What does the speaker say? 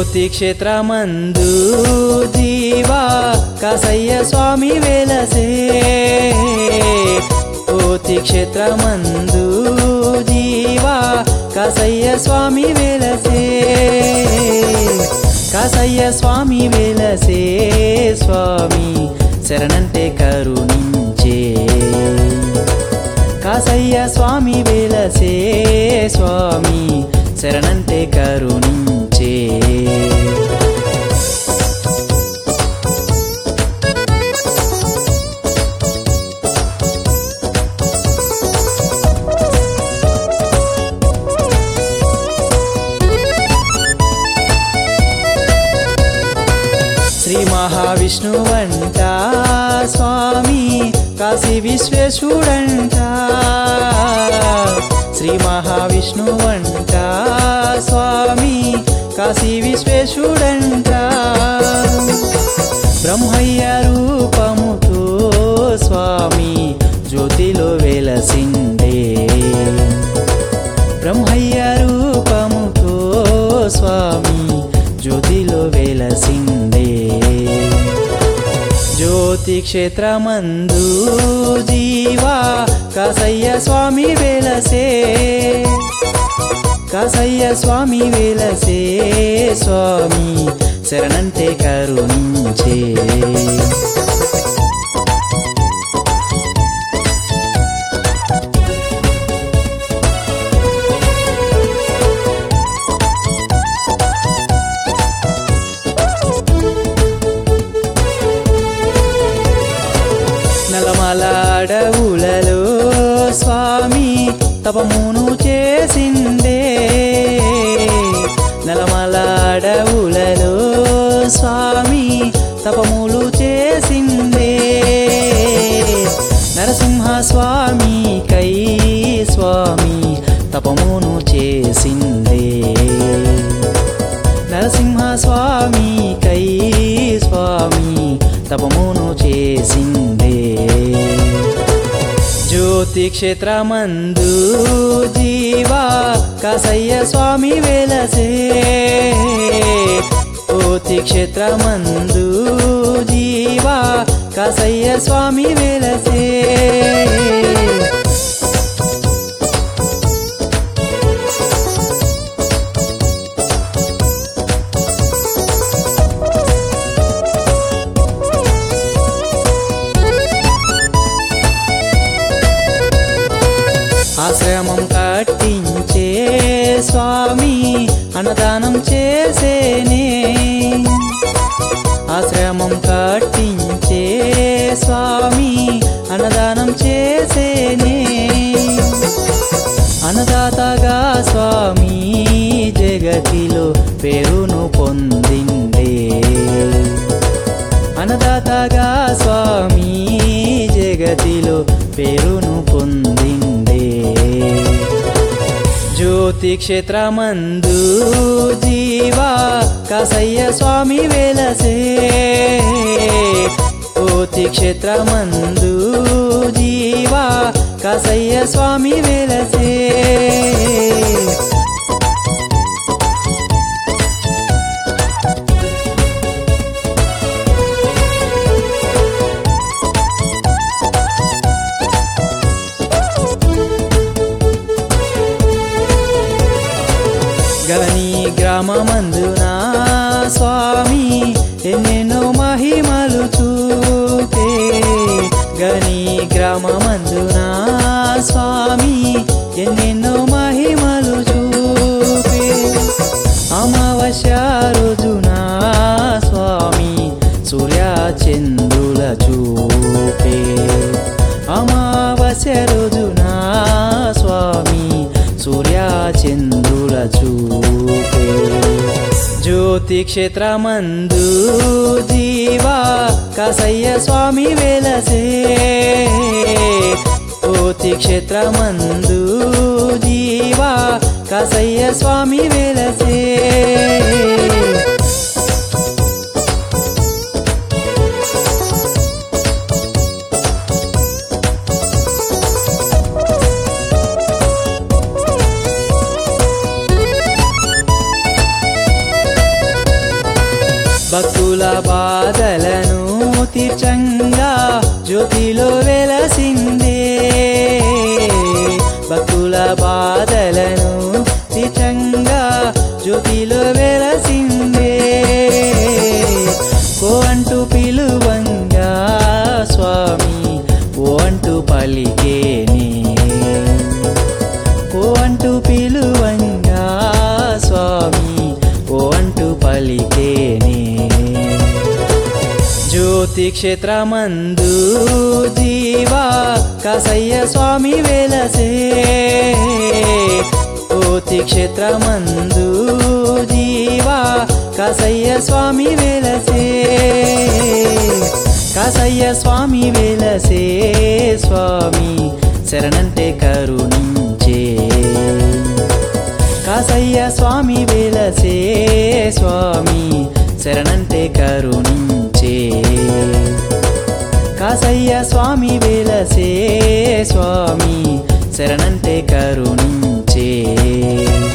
జ్యోతి క్షేత్రమందు జీవా కాసయ్య స్వామి వెలసే జ్యోతి క్షేత్రమందు జీవా కాసయ్య స్వామి వెలసే కాసయ్య స్వామి వెలసే స్వామి శరణంటే కరుణించే కాసయ్య స్వామి వెలసే స్వామి శరణంటే కరుణించే శ్రీ మహావిష్ణువంట స్వామి కాశీ విశ్వేశుడంట శ్రీ మహావిష్ణువంట స్వామి కాశీ విశ్వేశుడంట బ్రహ్మయ్య రూపముతో స్వామి జ్యోతిలో వెలసిండే బ్రహ్మయ్య రూపముతో స్వామి జ్యోతిలో వెలసిండే జ్యోతి క్షేత్రమందు జీవా కాసయ్య స్వామి వెలసే కాసయ్య స్వామి వెలసే స్వామి శరణంటే కరుణించే నలమల అడవులలో స్వామి తపమును చేసిండే నలమల అడవులలో స్వామి తపములు చేసిండే నరసింహ స్వామి కై స్వామి తపమును చేసిండే నరసింహ స్వామి కై స్వామి తపమును చేసిందే జ్యోతి క్షేత్రమందు జీవా కాసయ్య స్వామి వెలసే జ్యోతి క్షేత్రమందు జీవా కాసయ్య స్వామి వెలసే ఆశ్రమం కట్టించే స్వామి అన్నదానం చేసేనే ఆశ్రమం కట్టించే స్వామి అన్నదానం చేసేనే అన్నదాతగా స్వామి జగతిలో పేరును పొందిండే అన్నదాతగా స్వామి జగతిలో పేరును పొందిండే జ్యోతి క్షేత్రమందు జీవా కాసయ్య స్వామి వెలసే జ్యోతి క్షేత్రమందు జీవా కాసయ్య స్వామి వెలసే గవని గ్రామమందున స్వామి ఎన్నెన్నో మహిమలు చూపే గని గ్రామమందున స్వామి ఎన్నెన్నో మహిమలు చూపే అమావాస్య రోజున స్వామి సూర్య చంద్రుల చూపే అమావాస్య రోజున స్వామి సూర్య చంద్రుల చూపే జ్యోతి క్షేత్రమందు జీవా కాసయ్య స్వామి వెలసే జ్యోతి క్షేత్రమందు జీవా కాసయ్య స్వామి వెలసే బాధలను తీర్చంగా జ్యోతిలో వెలసిందే భక్తుల బాధలను తీర్చంగా జ్యోతిలో వెలసిందే ఓ అంటూ పిలువంగా స్వామి ఓ అంటూ పలికేనే ఓ అంటూ పిలువంగా స్వామి ఓ అంటూ పలికేనే జ్యోతి క్షేత్రమందు జీవా కాసయ్య స్వామి వెలసే జ్యోతి క్షేత్రమందు జీవా కాసయ్య స్వామి వెలసే కాసయ్య స్వామి వెలసే స్వామి శరణంటే కరుణించే కాసయ్య స్వామి వెలసే స్వామి శరణంటే కరుణించే కాసయ్య స్వామి వెలసే స్వామి శరణంటే కరుణించే